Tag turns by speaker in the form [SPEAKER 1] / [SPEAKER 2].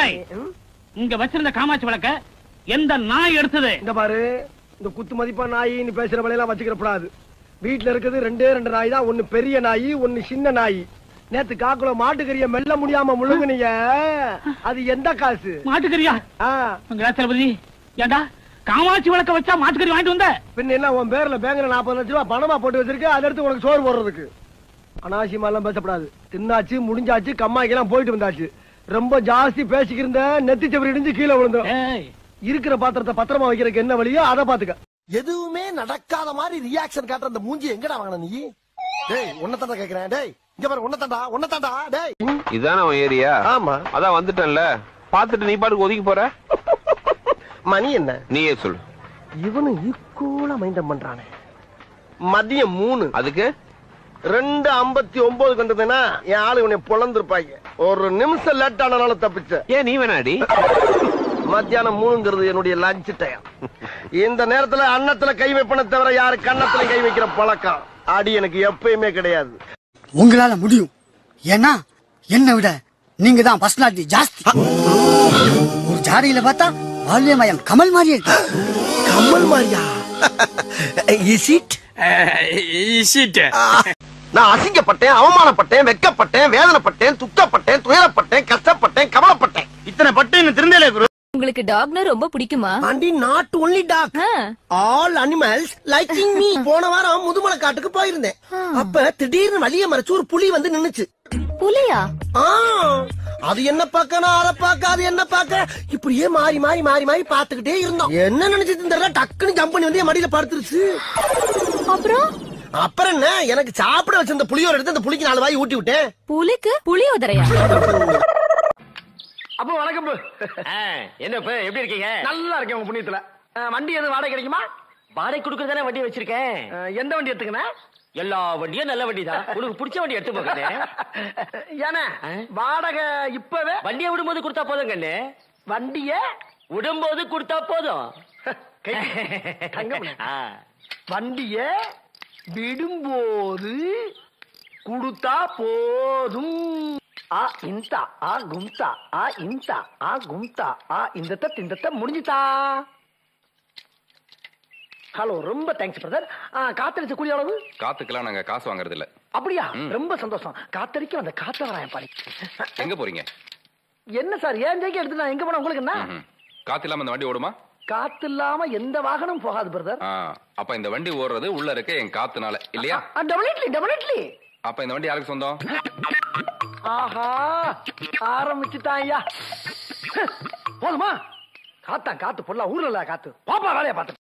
[SPEAKER 1] ஏய் இங்க வச்சிருந்த காமாட்சி விளக்க எந்த நாய் எடுத்தது
[SPEAKER 2] இந்த பாரு இந்த குத்து மதிப்பா நாயின்னு பேசுற வேலையெல்லாம் வச்சுக்கிறப்படாது வீட்டுல இருக்குது ரெண்டே ரெண்டு நாய் தான் ஒண்ணு பெரிய நாய் ஒண்ணு சின்ன நாய் நேத்து காக்குல மாட்டுக்கறிய மெல்ல முடியாம முழுங்குனீங்க அது எந்த காசு
[SPEAKER 1] மாட்டுக்கறியா
[SPEAKER 2] ஆ,
[SPEAKER 1] தளபதி ஏண்டா காமாட்சி விளக்க வச்சா மாட்டுக்கறி வாங்கிட்டு வந்த
[SPEAKER 2] பின்ன என்ன உன் பேர்ல பேங்க்ல நாற்பது லட்சம் ரூபாய் பணமா போட்டு வச்சிருக்க அதை எடுத்து உனக்கு சோறு போடுறதுக்கு அனாவசியமா எல்லாம் பேசப்படாது தின்னாச்சு முடிஞ்சாச்சு கம்மாய்க்கெல்லாம் போயிட்டு வந்தாச்சு ரொம்ப ஜாஸ்தி பேசிக்கிருந்த நெத்தி செவரி இடிஞ்சு கீழே விழுந்துரும்
[SPEAKER 1] ஏய்
[SPEAKER 2] இருக்கிற பாத்திரத்தை பத்திரமா வைக்கிறதுக்கு என்ன வழியோ அதை பாத்துக்க எதுவுமே நடக்காத மாதிரி ரியாக்ஷன் காட்டுற அந்த மூஞ்சி எங்கடா வாங்கின நீ டேய் உன்னதாண்டா கேக்குறேன் டேய் இங்க பாரு உன்னதாண்டா உன்னதாண்டா டேய்
[SPEAKER 3] இதான உன் ஏரியா
[SPEAKER 2] ஆமா
[SPEAKER 3] அதான் வந்துட்டேன்ல பாத்துட்டு நீ பாட்டுக்கு ஒதுக்கி போற
[SPEAKER 2] மணி என்ன
[SPEAKER 3] நீயே சொல்லு
[SPEAKER 2] இவனு ஈக்குவலா மைண்டம் பண்றானே மதியம் மூணு
[SPEAKER 3] அதுக்கு
[SPEAKER 2] ரெண்டு ஐம்பத்தி ஒன்பது கண்டதுன்னா என் ஆளு உன்னை பொழந்திருப்பாங்க ஒரு நிமிஷம் லேட் ஆனாலும் தப்பிச்ச
[SPEAKER 3] ஏன் நீ வேணாடி
[SPEAKER 2] மத்தியானம் மூணுங்கிறது என்னுடைய லஞ்ச் டைம் இந்த நேரத்துல அன்னத்துல கை வைப்பன தவிர யாரு கன்னத்துல கை வைக்கிற பழக்கம் அடி எனக்கு எப்பயுமே கிடையாது
[SPEAKER 4] உங்களால முடியும் ஏன்னா என்னை விட நீங்க தான் பர்சனாலிட்டி ஜாஸ்தி ஒரு ஜாடியில பார்த்தா வால்யமயம் கமல் மாதிரியே இருக்கு
[SPEAKER 2] கமல் மாதிரியா இஸ் இட் நான் அசிங்கப்பட்டேன் அவமானப்பட்டேன் வெக்கப்பட்டேன் வேதனைப்பட்டேன் துக்கப்பட்டேன் துயரப்பட்டேன் கஷ்டப்பட்டேன் கவலைப்பட்டேன்
[SPEAKER 1] இத்தனை பட்டு இன்னும் திருந்தலே குரு
[SPEAKER 5] உங்களுக்கு டாக்னா ரொம்ப பிடிக்குமா
[SPEAKER 2] ஆண்டி நாட் ஒன்லி டாக்
[SPEAKER 5] ஆ,
[SPEAKER 2] ஆல் அனிமல்ஸ் லைக்கிங் மீ போன வாரம் முதுமலை காட்டுக்கு போயிருந்தேன் அப்ப திடீர்னு வழிய மறைச்சு ஒரு புலி வந்து நின்னுச்சு
[SPEAKER 5] புலியா
[SPEAKER 2] ஆ, அது என்ன பார்க்க நான் அதை பார்க்க அது என்ன பார்க்க இப்படியே மாறி மாறி மாறி மாறி பார்த்துக்கிட்டே இருந்தோம் என்ன நினைச்சது தெரியல டக்குன்னு ஜம்ப் பண்ணி வந்து என் மடியில படுத்துருச்சு
[SPEAKER 5] அப்புறம்
[SPEAKER 2] அப்புறம் என்ன எனக்கு சாப்பிட வச்சிருந்த புளியோர எடுத்து அந்த புளிக்கு நாலு வாய் ஊட்டி விட்டேன்
[SPEAKER 5] புலிக்கு புளியோதரையா
[SPEAKER 2] அப்போ வணக்கம்
[SPEAKER 6] என்ன இப்ப எப்படி இருக்கீங்க
[SPEAKER 2] நல்லா இருக்கேன் உங்க புண்ணியத்துல அஹ், வண்டி எதுவும் வாடகை கிடைக்குமா
[SPEAKER 6] வாடகை கொடுக்கறதானே வண்டி வச்சிருக்கேன்
[SPEAKER 2] அஹ், எந்த வண்டி எடுத்துக்கணும்
[SPEAKER 6] எல்லா வண்டியும் நல்ல வண்டி தான் உனக்கு பிடிச்ச வண்டி எடுத்து போகிறேன்
[SPEAKER 2] ஏன்னா வாடகை இப்பவே
[SPEAKER 6] வண்டியை விடும்போது கொடுத்தா போதும் கண்ணு
[SPEAKER 2] வண்டிய
[SPEAKER 6] விடும்போது கொடுத்தா போதும்
[SPEAKER 2] தங்கம்ல.
[SPEAKER 6] ஆ.
[SPEAKER 2] வண்டிய விடும்போது குடுத்தா போதும் ஆ இந்த ஆ கும்தா ஆ இந்த ஆ கும்தா ஆ இந்த திண்டத்த முடிஞ்சுதா ஹலோ ரொம்ப தேங்க்ஸ் பிரதர் காத்தடிச்ச கூலி அளவு
[SPEAKER 7] காத்துக்கெல்லாம் நாங்க காசு வாங்குறது இல்ல
[SPEAKER 2] அப்படியா ரொம்ப சந்தோஷம் காத்தடிக்க அந்த காத்த வராயன் பாரு
[SPEAKER 7] எங்க போறீங்க
[SPEAKER 2] என்ன சார் ஏன் ஜெயிக்க எடுத்து நான் எங்க போனா உங்களுக்கு என்ன
[SPEAKER 7] ம்ஹும். காத்து இல்லாம இந்த வண்டி ஓடுமா
[SPEAKER 2] காத்து இல்லாம எந்த வாகனம் போகாது பிரதர்
[SPEAKER 7] ஆ, அப்ப இந்த வண்டி ஓடுறது உள்ள இருக்க என் காத்துனால இல்லையா
[SPEAKER 2] டெபினெட்லி டெபினெட்லி
[SPEAKER 7] அப்ப இந்த வண்டி யாருக்கு சொந்தம்
[SPEAKER 2] ஆஹா ஆரம்பிச்சுட்டான் ஐயா போதுமா காத்தா காத்து பொருளா ஊர்ல இல்ல காத்து பாப்பா வேலையை பார்த்து